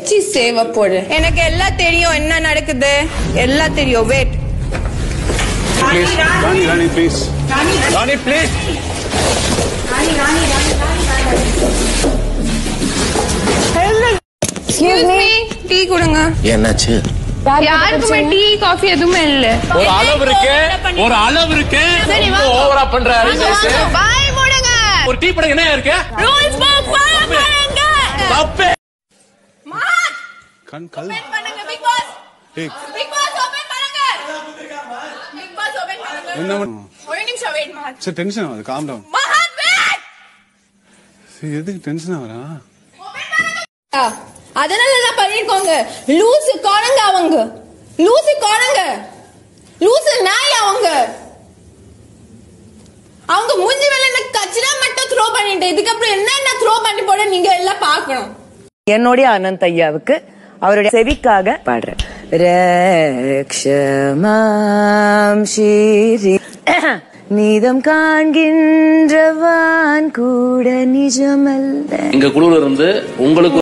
வச்சு சேவ போடு எனக்கு எல்லாம் தெரியும் என்ன நடக்குது எல்லாம் தெரியும் wait Please, Rani, Rani, please. Rani, please. Excuse me tea கொடுங்க என்னாச்சு யாருக்குமே டீ காஃபி எதுவுமே இல்ல ஒரு அளவு இருக்கு ஒரு அளவு இருக்கு சரி, ரொம்ப வாங்க. ஓவரா பண்றாரு பாய் மூடுங்க ஒரு டீ படம் என்ன இருக்கு ரூல்ஸ் புக் பண்ணுங்க தப்பு கண் கல் பண்ணுங்க பிக் பாஸ் டேய், பிக் பாஸ் ஓபன் பண்ணுங்க பிக் பாஸ் ஓபன் பண்ணுங்க என்ன பண்ண- ஒரு நிமிஷம் வெயிட் மஹத் சரி டென்ஷன் ஆகுது காம் டவுன் மஹத் வெயிட் சரி எதுக்கு டென்ஷன் ஆகுறா அதனால எல்லாம் பண்ணிருக்கோங்க லூசு குரங்க அவங்க லூசு குரங்க லூசு நாய் அவங்க அவங்க மூஞ்சி மேல என்ன கச்சரா மட்டும் த்ரோ பண்ணிட்டு இதுக்கப்புறம் என்னென்ன த்ரோ பண்ணி போட நீங்க எல்லாம் பார்க்கணும் என்னுடைய அனந்த் ஐயாவுக்கு அவருடைய செவிக்காக பாடுறேன் ரக்ஷமாம் ஸ்ரீ நீதம் காண்கின்றவான் கூட நிஜமல்ல எங்க குழுல இருந்து உங்களுக்கு